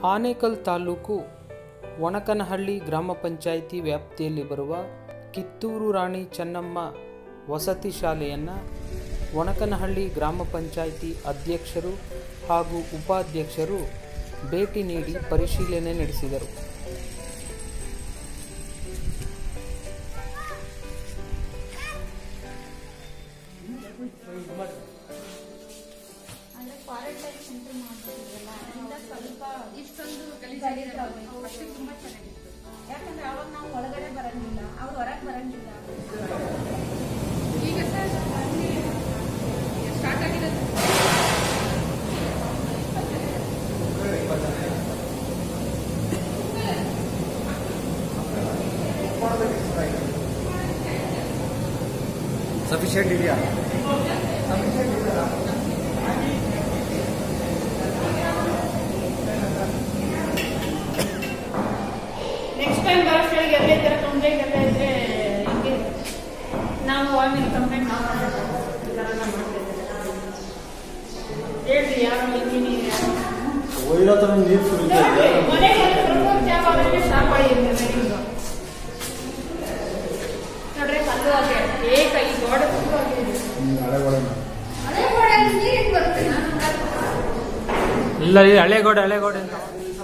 ಆನೇಕಲ್ ತಾಲೂಕು ಒಣಕನಹಳ್ಳಿ ಗ್ರಾಮ ಪಂಚಾಯಿತಿ ವ್ಯಾಪ್ತಿಯಲ್ಲಿ ಬರುವ ಕಿತ್ತೂರು ರಾಣಿ ಚೆನ್ನಮ್ಮ ವಸತಿ ಶಾಲೆಯನ್ನು ಒಣಕನಹಳ್ಳಿ ಗ್ರಾಮ ಪಂಚಾಯಿತಿ ಅಧ್ಯಕ್ಷರು ಹಾಗೂ ಉಪಾಧ್ಯಕ್ಷರು ಭೇಟಿ ನೀಡಿ ಪರಿಶೀಲನೆ ನಡೆಸಿದರು ಅಂದ್ರೆ ಕ್ವಾರಂಟೈನ್ ಸೆಂಟರ್ ಮಾಡ್ಬೋದಿಲ್ಲ ಅದರಿಂದ ಸ್ವಲ್ಪ ಇಷ್ಟೊಂದು ಗಲೀಜಾಗಿರಲ್ಲ ಫಸ್ಟ್ ತುಂಬಾ ಚೆನ್ನಾಗಿತ್ತು ಯಾಕಂದ್ರೆ ಅವಾಗ ನಾವು ಒಳಗಡೆ ಬರಂಗಿಲ್ಲ ಅವ್ರು ಹೊರಗೆ ಬರಂಗಿಲ್ಲ ಈಗ ಸರ್ ಅಲ್ಲಿ ಸ್ಟಾರ್ಟ್ ಆಗಿರೋದು ಸಫಿಷಿಯೆಂಟ್ ಇದೆಯಾ ನೆಕ್ಸ್ಟ್ ಟೈಮ್ ಬರೋಷ್ಟ್ರೊಳಗೆ ಎಲ್ಲೇ ಥರ ಕಂಪ್ಲೇಂಟ್ ಎಲ್ಲ ಇದ್ರೆ ಹಿಂಗೆ ನಾವು ಆಮೇಲೆ ಕಂಪ್ಲೇಂಟ್ ಮಾಡ್ಕೊಂಡು ಈ ಥರ ಎಲ್ಲ ಮಾಡ್ತಿದ್ದಾರೆ ಹೇಳ್ರಿ ಯಾರು ಇಂಜಿನಿಯರ್ ಯಾರು ಒಳ್ಳೆ ಥರ ನೀರು ಸುರಿತಾ ಇದೆ ಮನೆಗೆ ಪ್ರಮೋದ್ ಜಾಬ್ ಆದ್ರೆ ಸ್ಟಾಪ್ ಮಾಡಿದ್ರು ಮೆಡಿಂಗು ನೋಡ್ರಿ ಕಲ್ಲು ಹಾಗೆ ಏಕ ಈ ಗೋಡೆ ತುಂಬ ಆಗಿದೆ ಹಳೆ ಒಳನ ಅದೇ ಗೋಡೆಯಲ್ಲಿ ನೀರು ಹೆಂಗ್ ಬರುತ್ತೆ ನಾನು ಇಲ್ಲ ಇದು ಹಳೆಗೋಡೆ ಹಳೆಗೋಡೆ ಅಂತ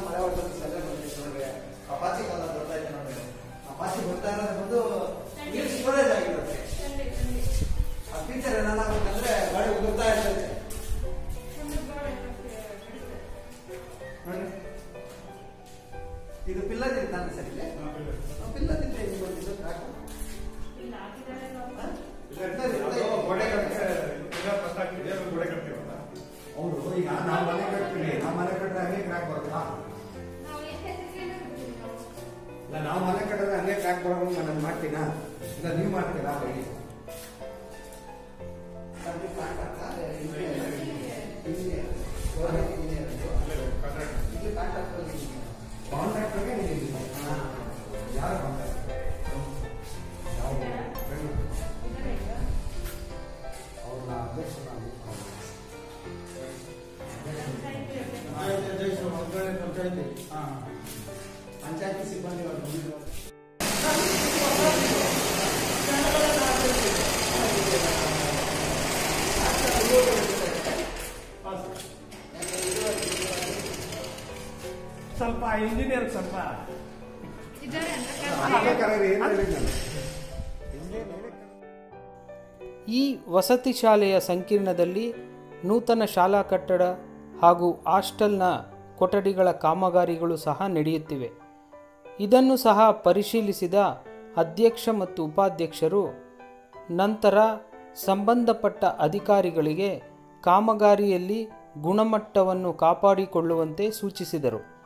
ಅಪಾಚಿ ಕಾಲ ಬರ್ತಾ ಇದೆ ನೋಡಿ ಅಪಾಚಿ ಬರ್ತಾ ಇರೋದು ಬಂದು ನೀರು ಸ್ಟೋರೇಜ್ ಆಗಿರುತ್ತೆ ಆ ಫೀಚರ್ ಏನಾಗಬೇಕಂದ್ರೆ ಗಾಡಿ ಉದುರ್ತಾ ಇರ್ತದೆ ನೋಡಿ ಇದು ಪಿಲ್ಲರ್ ಇದೆ ತಾನೆ ಸರ್ ಇಲ್ಲಿ ಪಿಲ್ಲರ್ ಇದೆ ಇದು ಬಂದಿದ್ದು track. ಇಲ್ಲ ಹಾಕಿದ್ದಾರೆ ಗೋಡೆ ಕಟ್ತೀವಲ್ಲ ಹೌದು ಈಗ ನಾವು ಮನೆ ಕಟ್ತೀವಿ ನಾವು ಮನೆ ಕಟ್ಟಿದ್ರೆ ಹಂಗೆ ಕ್ರ್ಯಾಕ್ ಬರುತ್ತಾ ನಾವು ಎಷ್ಟು ಹೆಸರಿಗೆಲ್ಲ ಬಿಡ್ತೀವಿ ನಾವು. ಇಲ್ಲ ನಾವು ಮನೆ ಕಟ್ಟಿದ್ರೆ ಹಂಗೆ ಕ್ರ್ಯಾಕ್ ಬರೋದು ನಾನು ಮಾಡ್ತೀನಾ ಇಲ್ಲ ನೀವು ಮಾಡ್ತೀರಾ ಹೇಳಿ ಕಾಂಟ್ರಾಕ್ಟರ್ಗೆ ಯಾರು ಕಾಂಟ್ರಾಕ್ಟರ್ ಅವ್ರನ್ನ ಅಧ್ಯಕ್ಷರನ್ನ ಪಂಚಾಯತಿ ಸಿಬ್ಬಂದಿ ಅವರು ಬಂದಿದ್ದಾರೆ. ಸ್ವಲ್ಪ ಇಂಜಿನಿಯರ್ ಸ್ವಲ್ಪ ಇದ್ದಾರೆ ಅಂದ್ರೆ ಅದೇ ಕರೆರಿ, ಏನ್ ಹೇಳಿದ್ ನಾನು? ಈ ವಸತಿ ಶಾಲೆಯ ಸಂಕೀರ್ಣದಲ್ಲಿ ನೂತನ ಶಾಲಾ ಕಟ್ಟಡ ಹಾಗೂ ಹಾಸ್ಟೆಲ್ನ ಕೊಠಡಿಗಳ ಕಾಮಗಾರಿಗಳು ಸಹ ನಡೆಯುತ್ತಿವೆ ಇದನ್ನು ಸಹ ಪರಿಶೀಲಿಸಿದ ಅಧ್ಯಕ್ಷ ಮತ್ತು ಉಪಾಧ್ಯಕ್ಷರು ನಂತರ ಸಂಬಂಧಪಟ್ಟ ಅಧಿಕಾರಿಗಳಿಗೆ ಕಾಮಗಾರಿಯಲ್ಲಿ ಗುಣಮಟ್ಟವನ್ನು ಕಾಪಾಡಿಕೊಳ್ಳುವಂತೆ ಸೂಚಿಸಿದರು